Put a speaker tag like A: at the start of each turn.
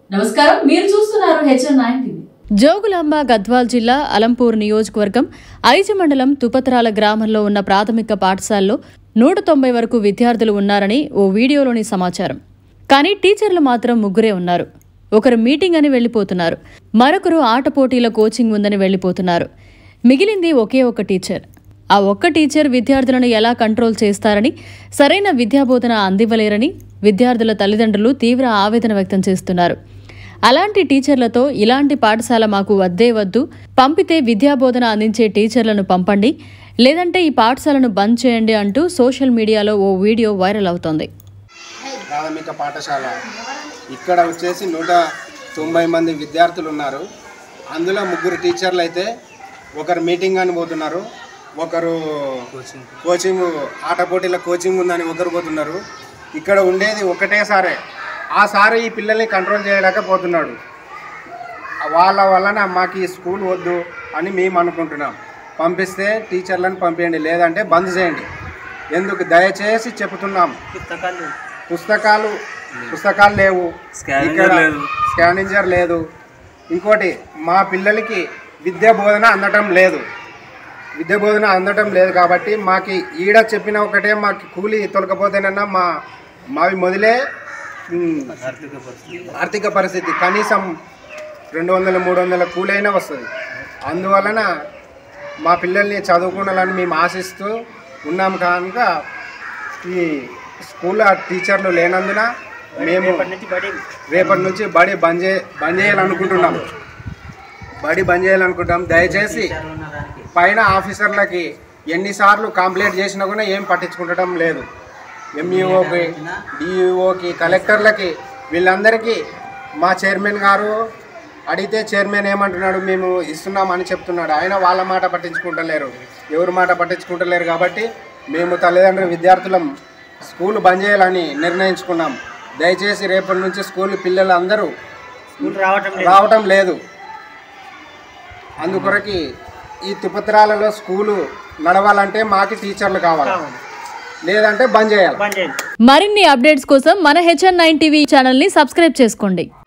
A: నమస్కారం మీరు చూస్తున్నారు HN nine TV
B: Jogulamba Gadwal జిల్లా అలంపూర్ నియోజకవర్గం ఐజ మండలం తుపత్రాల గ్రామంలో ఉన్న ప్రాథమిక పాఠశాలలో నూట తొంభై వరకు విద్యార్థులు ఉన్నారని ఓ వీడియోలోని సమాచారం కానీ టీచర్లు మాత్రం ముగ్గురే ఉన్నారు ఒకరు మీటింగ్ అని వెళ్లిపోతున్నారు మరొకరు ఆట పోటీల కోచింగ్ ఉందని వెళ్లిపోతున్నారు మిగిలింది ఒకే ఒక టీచర్ ఆ ఒక్క టీచర్ విద్యార్థులను ఎలా కంట్రోల్ చేస్తారని సరైన విద్యాబోధన అందివ్వలేరని విద్యార్థుల తల్లిదండ్రులు తీవ్ర ఆవేదన వ్యక్తం చేస్తున్నారు అలాంటి టీచర్లతో ఇలాంటి పాఠశాల మాకు వద్దే వద్దు పంపితే విద్యాబోధన అందించే టీచర్లను పంపండి లేదంటే ఈ పాఠశాలను బంద్ చేయండి అంటూ సోషల్ మీడియాలో ఓ వీడియో వైరల్ అవుతోంది
C: ప్రాథమిక పాఠశాల ఇక్కడ వచ్చేసి నూట తొంభై మంది విద్యార్థులు ఉన్నారు అందులో ముగ్గురు టీచర్లు అయితే ఒకరు మీటింగ్ అని పోతున్నారు ఒకరు కోచింగ్ ఆట పోటీల కోచింగ్ ఉందని ఒకరు పోతున్నారు ఇక్కడ ఉండేది ఒకటే సారే ఆ సారు ఈ పిల్లల్ని కంట్రోల్ చేయలేకపోతున్నాడు వాళ్ళ వలన మాకు ఈ స్కూల్ వద్దు అని మేము అనుకుంటున్నాం పంపిస్తే టీచర్లను పంపించండి లేదంటే బంద్ చేయండి ఎందుకు దయచేసి చెబుతున్నాం పుస్తకాలు పుస్తకాలు లేవు ఇక్కడ స్కానింజర్ లేదు ఇంకోటి మా పిల్లలకి విద్యా బోధన అందటం లేదు విద్యా బోధన అందటం లేదు కాబట్టి మాకు ఈడ చెప్పిన ఒకటే మాకు కూలి తొలకపోతేనన్నా మా మావి మొదలే ఉమ్, ఆర్థిక పరిస్థితి కనీసం రెండు వందల మూడు వందల కూలైనా వస్తుంది అందువలన మా పిల్లల్ని చదువుకోవాలని మేము ఆశిస్తూ ఉన్నాం కనుక ఈ స్కూల్ టీచర్లు లేనందున మేము రేపటి నుంచి బడి బంద్ చే బంద్ చేయాలనుకుంటున్నాం బడి బంద్ చేయాలనుకుంటాం దయచేసి పైన ఆఫీసర్లకి ఎన్నిసార్లు కంప్లైంట్ చేసినా కూడా ఏం పట్టించుకుంటడం లేదు ఎంఈఓకి డిఈఓకి కలెక్టర్లకి వీళ్ళందరికీ మా చైర్మన్ గారు అడిగితే చైర్మన్ ఏమంటున్నాడు మేము ఇస్తున్నామని చెప్తున్నాడు ఆయన వాళ్ళ మాట పట్టించుకుంటలేరు ఎవరి మాట పట్టించుకుంటలేరు కాబట్టి మేము తల్లిదండ్రులు విద్యార్థులం స్కూల్ బంద్ చేయాలని నిర్ణయించుకున్నాం దయచేసి రేపటి నుంచి స్కూల్ పిల్లలు అందరూ రావటం లేదు అందుకొరకి ఈ తుపత్రాలలో స్కూలు నడవాలంటే మాకు టీచర్లు కావాలి లేదంటే బంద్ చేయాలి
B: మరిన్ని అప్డేట్స్ కోసం మన హెచ్ఎన్ నైన్ టీవీ ఛానల్ని సబ్స్క్రైబ్ చేసుకోండి